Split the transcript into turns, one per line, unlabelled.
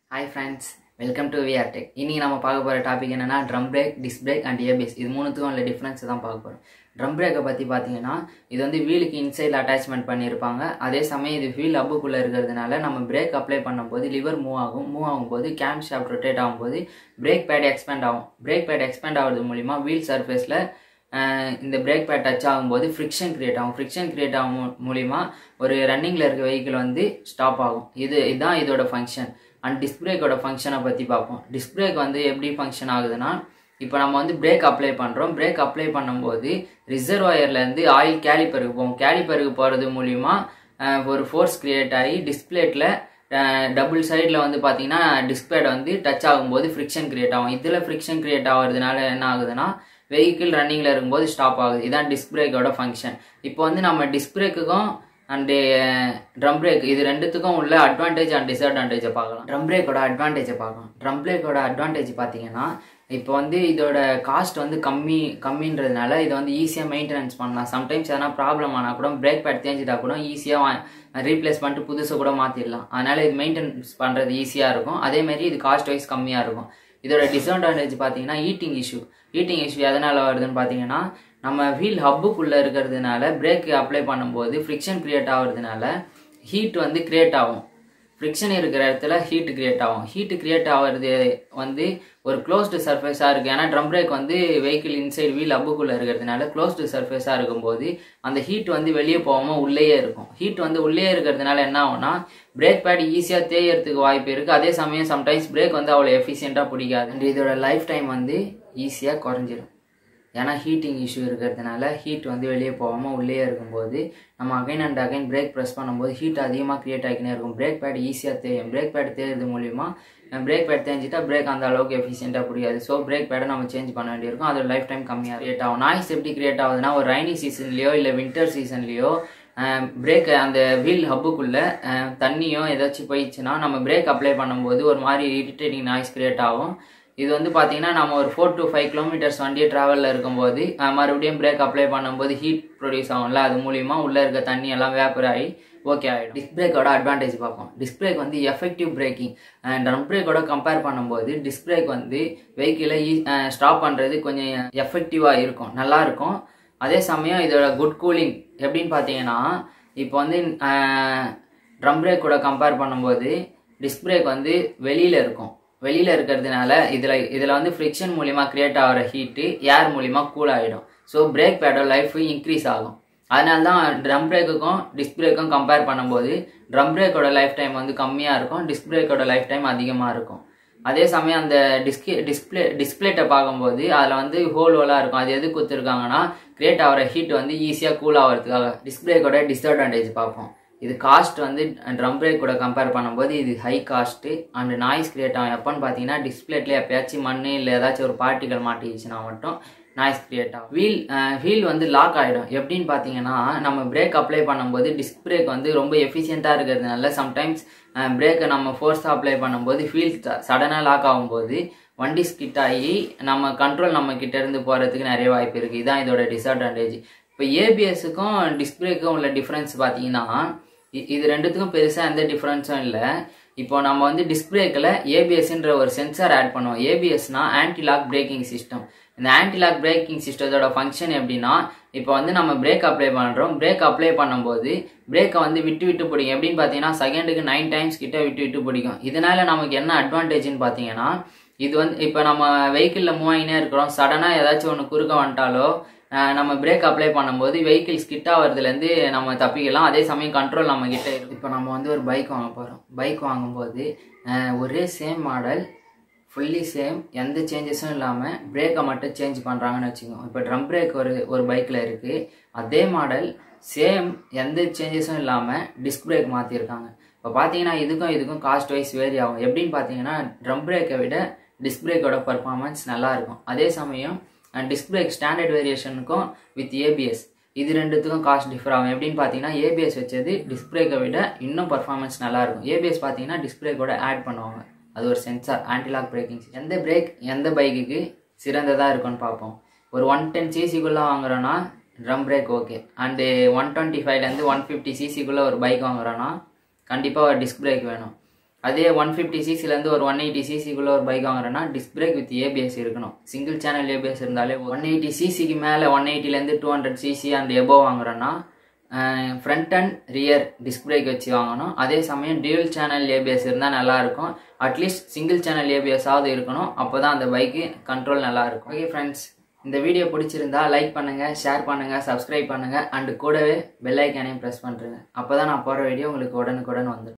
hi friends welcome to VR tech இன்றைக்கி நம்ம பார்க்க போகிற டாபிக் என்னென்னா drum brake disc brake and ABS இது மூணுத்துக்கும் உள்ள டிஃப்ரென்ஸ் தான் பார்க்க போகிறோம் ட்ரம் பிரேக்கை பற்றி பார்த்தீங்கன்னா இது வந்து வீலுக்கு இன்சைடில் அட்டாச்மெண்ட் பண்ணியிருப்பாங்க அதே சமயம் இது வீல் அப்புக்குள்ளே இருக்கிறதுனால நம்ம பிரேக் அப்ளை பண்ணும்போது லிவர் மூவ் ஆகும் மூவ் ஆகும்போது கேம் ஷாஃப்ட் ரொட்டேட் ஆகும்போது பிரேக் பேட் எக்ஸ்பேண்ட் ஆகும் பிரேக் பேட் எக்ஸ்பேண்ட் ஆகிறது மூலிமா வீல் சர்ஃபேஸில் இந்த பிரேக் பேட் டச் ஆகும்போது ஃப்ரிக்ஷன் கிரியேட் ஆகும் ஃப்ரிக்ஷன் கிரியேட் ஆகும் மூ- மூலிமா ஒரு ரன்னிங்கில் இருக்க வெஹிக்கிள் வந்து ஸ்டாப் ஆகும் இது இதுதான் இதோட ஃபங்க்ஷன் அண்ட் டிஸ்க் பிரேக்கோட ஃபங்க்ஷனை பற்றி பார்ப்போம் டிஸ்க் பிரேக் வந்து எப்படி ஃபங்க்ஷன் ஆகுதுன்னா இப்போ நம்ம வந்து பிரேக் அப்ளை பண்ணுறோம் பிரேக் அப்ளை பண்ணும்போது ரிசர்வாயர்லேருந்து ஆயில் கேலிப்பருக்கு போகும் கேலிப்பருக்கு போகிறது மூலிமா அஹ், ஒரு ஃபோர்ஸ் கிரியேட் ஆகி டிஸ்பிளேட்டில் டபுள் சைடில் வந்து பார்த்தீங்கன்னா டிஸ்பிளேட் வந்து டச் ஆகும்போது ஃப்ரிக்ஷன் கிரியேட் ஆகும் இதில் ஃப்ரிக்ஷன் கிரியேட் ஆகிறதுனால என்ன ஆகுதுன்னா வெஹிக்கிள் ரன்னிங்கில் இருக்கும்போது ஸ்டாப் ஆகுது இதான் டிஸ்க் பிரேக்கோட ஃபங்க்ஷன் இப்போ வந்து நம்ம டிஸ்க் பிரேக்குக்கும் அண்டு ட்ரம் பிரேக் இது ரெண்டுத்துக்கும் உள்ள அட்வான்டேஜ் அண்ட் டிஸ்அட்வான்டேஜை பார்க்கலாம் ட்ரம் பிரேக்கோட அட்வான்டேஜை பார்க்கலாம் ட்ரம் பிரேக்கோட அட்வான்டேஜ் பார்த்தீங்கன்னா இப்போ வந்து இதோட காஸ்ட் வந்து கம்மி கம்மின்றதுனால இதை வந்து ஈஸியாக மெயின்டெனன்ஸ் பண்ணலாம் சம்டைம்ஸ் எதனா ப்ராப்ளம் ஆனால் கூட பிரேக் பேட் தேஞ்சிட்டா கூட ஈஸியாக ரீப்ளேஸ் பண்ணிட்டு புதுசை கூட மாற்றிடலாம் அதனால் இது மெயின்டெனன்ஸ் பண்ணுறது ஈஸியாக இருக்கும் அதேமாரி இது காஸ்ட் வைஸ் கம்மியாக இருக்கும் இதோட டிஸ்அட்வான்டேஜ் பார்த்தீங்கன்னா ஈட்டிங் இஷ்யூ ஈட்டிங் இஷ்யூ எதனால் வருதுன்னு பார்த்தீங்கன்னா நம்ம வீல் ஹப்புக்குள்ளே இருக்கிறதுனால பிரேக் அப்ளை பண்ணும்போது ஃப்ரிக்ஷன் கிரியேட் ஆகிறதுனால ஹீட் வந்து கிரியேட் ஆகும் ஃப்ரிக்ஷன் இருக்கிற இடத்துல ஹீட் கிரியேட் ஆகும் ஹீட் கிரியேட் ஆகிறது வந்து ஒரு க்ளோஸ்டு சர்ஃபேஸாக இருக்குது ஏன்னா ட்ரம் பிரேக் வந்து வெஹிக்கிள் இன்சைடு வீல் அப்புக்குள்ளே இருக்கிறதுனால க்ளோஸ்டு சர்ஃபேஸாக இருக்கும்போது அந்த ஹீட் வந்து வெளியே போகாமல் உள்ளேயே இருக்கும் ஹீட் வந்து உள்ளே இருக்கிறதுனால என்ன ஆகும்னா பிரேக் பேட் ஈஸியாக தேயறதுக்கு வாய்ப்பு இருக்குது அதே சமயம் சம்டைம்ஸ் பிரேக் வந்து அவ்வளோ எஃபிஷியண்ட்டாக பிடிக்காது And இதோட லைஃப் டைம் வந்து ஈஸியாக குறைஞ்சிரும் ஏன்னா ஹீட்டிங் இஷ்யூ இருக்கிறதுனால ஹீட் வந்து வெளியே போகாமல் உள்ளே இருக்கும்போது நம்ம again and again brake press பண்ணும்போது ஹீட் அதிகமாக க்ரியேட் ஆகிக்கினே இருக்கும் பிரேக் பேட் ஈஸியாக தேயும் பிரேக் பேட் தேய்றது மூலிமா பிரேக் பேட் தேஞ்சிட்டா பிரேக் அந்த அளவுக்கு எஃபிஷியண்ட்டாக பிடிக்காது ஸோ பிரேக் பேடை நம்ம சேஞ்ச் பண்ண வேண்டியிருக்கும் அதோட லைஃப் டைம் கம்மியாக கிரியேட் ஆகும் நாய்ஸ் எப்படி கிரியேட் ஆகுதுன்னா ஒரு ரைனி சீசன்லேயோ இல்லை வின்டர் சீசன்லேயோ பிரேக் அந்த வீல் ஹப்புக்குள்ளே தண்ணியோ ஏதாச்சும் போயிடுச்சுன்னா நம்ம பிரேக் அப்ளை பண்ணும்போது ஒரு மாதிரி இரிட்டேட்டிங் நாய்ஸ் கிரியேட் ஆகும் இது வந்து பார்த்தீங்கன்னா நம்ம ஒரு ஃபோர் to ஃபைவ் கிலோமீட்டர்ஸ் வண்டியை ட்ராவலில் இருக்கும்போது அஹ், மறுபடியும் பிரேக் அப்ளை பண்ணும்போது ஹீட் ப்ரொடியூஸ் ஆகும்ல அது மூலிமா உள்ளே இருக்க தண்ணி எல்லாம் வேப்பர் ஆகி ஓகே ஆகிடும் டிஸ்க் பிரேக்கோட அட்வான்டேஜ் பார்ப்போம் டிஸ்க் பிரேக் வந்து எஃபெக்டிவ் பிரேக்கிங் ட்ரம் பிரேக்கோட கம்பேர் பண்ணும்போது டிஸ்க் பிரேக் வந்து வெஹிக்கிளை ஸ்டாப் பண்ணுறது கொஞ்சம் எஃபெக்டிவாக இருக்கும் நல்லா இருக்கும் அதே சமயம் இதோட குட் கூலிங் எப்படின்னு பார்த்தீங்கன்னா இப்போ வந்து ட்ரம் பிரேக்கோட கம்பேர் பண்ணும்போது டிஸ்க் பிரேக் வந்து வெளியில் இருக்கும் வெளியில் இருக்கிறதுனால இதில் இதில் வந்து ஃப்ரிக்ஷன் மூலிமா கிரியேட் ஆகிற ஹீட்டு ஏர் மூலிமா கூல் ஆகிடும் ஸோ பிரேக் பேடோட லைஃப் இன்க்ரீஸ் ஆகும் அதனால தான் ட்ரம் பிரேக்குக்கும் டிஸ்க் பிரேக்கும் கம்பேர் பண்ணும்போது ட்ரம் பிரேக்கோட லைஃப் டைம் வந்து கம்மியாக இருக்கும் டிஸ்க் பிரேக்கோட லைஃப் டைம் அதிகமாக இருக்கும் அதே சமயம் அந்த டிஸ்கே டிஸ்பிளே டிஸ்பிளேட்டை பார்க்கும்போது அதில் வந்து ஹோல் ஹோலாக இருக்கும் அது எது கொடுத்துருக்காங்கன்னா கிரியேட் ஆகிற ஹீட் வந்து ஈஸியாக கூல் ஆகிறதுக்காக டிஸ்க் பிரேக்கோட டிஸ்அட்வான்டேஜ் பார்ப்போம் இது காஸ்ட் வந்து ட்ரம் பிரேக் கூட கம்பேர் பண்ணும்போது இது high cost and noise create ஆகும் எப்போன்னு பார்த்தீங்கன்னா டிஸ்பிளேட்ல எப்பயாச்சும் மண் இல்லை ஏதாச்சும் ஒரு பார்ட்டிகல் மாட்டிக்கிச்சுன்னா மட்டும் நாய்ஸ் கிரியேட் ஆகும் வீல் வீல் வந்து லாக் ஆகிடும் எப்படின்னு பார்த்தீங்கன்னா நம்ம பிரேக் அப்ளை பண்ணும்போது டிஸ்க் பிரேக் வந்து ரொம்ப எஃபிஷியண்ட்டாக இருக்கிறதுனால சம்டைம்ஸ் பிரேக்கை நம்ம ஃபோர்ஸாக அப்ளை பண்ணும்போது வீல் சடனாக லாக் ஆகும்போது வண்டி ஸ்கிட் ஆகி நம்ம கண்ட்ரோல் நம்ம கிட்ட இருந்து போகிறதுக்கு நிறைய வாய்ப்பு இருக்குது இதான் இதோட டிஸ்அட்வான்டேஜ் இப்போ ஏபிஎஸ்க்கும் டிஸ்க் பிரேக்கும் உள்ள டிஃப்ரென்ஸ் பார்த்தீங்கன்னா இ- இது ரெண்டுத்துக்கும் பெருசாக எந்த டிஃப்ரென்ஸும் இல்லை இப்போ நம்ம வந்து டிஸ்க் பிரேக்கில் ஏபிஎஸ்ன்ற ஒரு சென்சார் ஆட் பண்ணுவோம் ஏபிஎஸ்னா ஆன்டி லாக் பிரேக்கிங் சிஸ்டம் இந்த ஆன்டி லாக் பிரேக்கிங் சிஸ்டத்தோட ஃபங்க்ஷன் எப்படின்னா இப்போ வந்து நம்ம பிரேக் அப்ளை பண்ணுறோம் பிரேக் அப்ளை பண்ணும்போது பிரேக்கை வந்து விட்டு விட்டு பிடிக்கும் எப்படின்னு பார்த்தீங்கன்னா செகண்டுக்கு நைன் டைம்ஸ் கிட்ட விட்டு விட்டு பிடிக்கும் இதனால நமக்கு என்ன அட்வான்டேஜ்னு பார்த்தீங்கன்னா இது வந்து இப்போ நம்ம வெஹிக்கிளில் மூவ் ஆகினே இருக்கிறோம் சடனாக ஏதாச்சும் ஒன்று குறுக்க வந்துட்டாலோ அஹ் நம்ம பிரேக் அப்ளை பண்ணும்போது வெஹிக்கிள் ஸ்கிட் ஆகிறதுலேருந்து நம்ம தப்பிக்கலாம் அதே சமயம் கண்ட்ரோல் நம்ம கிட்ட இருக்கும் இப்போ நம்ம வந்து ஒரு பைக் வாங்க போகிறோம் பைக் வாங்கும்போது அஹ் ஒரே சேம் மாடல் ஃபுல்லி சேம் எந்த சேஞ்சஸும் இல்லாமல் பிரேக்கை மட்டும் சேஞ்ச் பண்ணுறாங்கன்னு வச்சுக்கோங்க இப்போ ட்ரம் பிரேக் ஒரு ஒரு பைக்கில் இருக்குது அதே மாடல் சேம் எந்த சேஞ்சஸும் இல்லாமல் டிஸ்க் பிரேக் மாற்றிருக்காங்க இப்போ பார்த்தீங்கன்னா இதுக்கும் இதுக்கும் காஸ்ட் வைஸ் வேரி ஆகும் எப்படின்னு பார்த்தீங்கன்னா ட்ரம் பிரேக்கை விட டிஸ்க் பிரேக்கோட பர்ஃபார்மன்ஸ் நல்லா இருக்கும் அதே சமயம் டிஸ்க் பிரேக் ஸ்டாண்டர்ட் வேரியேஷனுக்கும் வித் ஏபிஎஸ் இது ரெண்டுத்துக்கும் காஸ்ட் டிஃபர் ஆகும் எப்படின்னு பார்த்தீங்கன்னா ஏபிஎஸ் வச்சது டிஸ்க் பிரேக்கை விட இன்னும் பர்ஃபார்மன்ஸ் நல்லா இருக்கும் ஏபிஎஸ் பார்த்தீங்கன்னா டிஸ்க் பிரேக்கோட ஆட் பண்ணுவாங்க அது ஒரு சென்சார் ஆன்டிலாக் பிரேக்கிங் எந்த பிரேக் எந்த பைக்குக்கு சிறந்ததாக இருக்கும்னு பார்ப்போம் ஒரு ஒன் டென் சிசிக்குள்ளே வாங்குறோன்னா drum brake okay and one twenty ஃபைவ்லேருந்து ஒன் ஃபிஃப்டி சிசிக்குள்ளே ஒரு பைக் வாங்குறோன்னா கண்டிப்பாக ஒரு டிஸ்க் பிரேக் வேணும் அதே ஒன் ஃபிஃப்டி சிசிலேருந்து ஒரு ஒன் எயிட்டி சிசிக்குள்ளே ஒரு பைக் வாங்குறேன்னா டிஸ்க் பிரேக் வித் ஏபிஎஸ் இருக்கணும் சிங்கிள் சேனல் ஏபிஎஸ் இருந்தாலே ஒன் எயிட்டி சிசிக்கு மேலே ஒன் எயிட்டிலேருந்து two hundred CC and above வாங்குறோன்னா front and rear disc brake வச்சு வாங்கணும் அதே சமயம் டியூல் சேனல் ஏபிஎஸ் இருந்தால் நல்லாயிருக்கும் அட்லீஸ்ட் சிங்கிள் சேனல் ஏபிஎஸ்ஸாவது இருக்கணும் அப்போ தான் அந்த பைக்கு கண்ட்ரோல் நல்லாயிருக்கும் ஓகே ஃப்ரெண்ட்ஸ் இந்த வீடியோ பிடிச்சிருந்தா லைக் பண்ணுங்கள் ஷேர் பண்ணுங்கள் சப்ஸ்கிரைப் பண்ணுங்கள் அண்டு கூடவே பெல் ஐக்கானையும் ப்ரெஸ் பண்ணுறேங்க அப்போ தான் நான் போகிற வீடியோ உங்களுக்கு உடனுக்குடன் வந்துடும்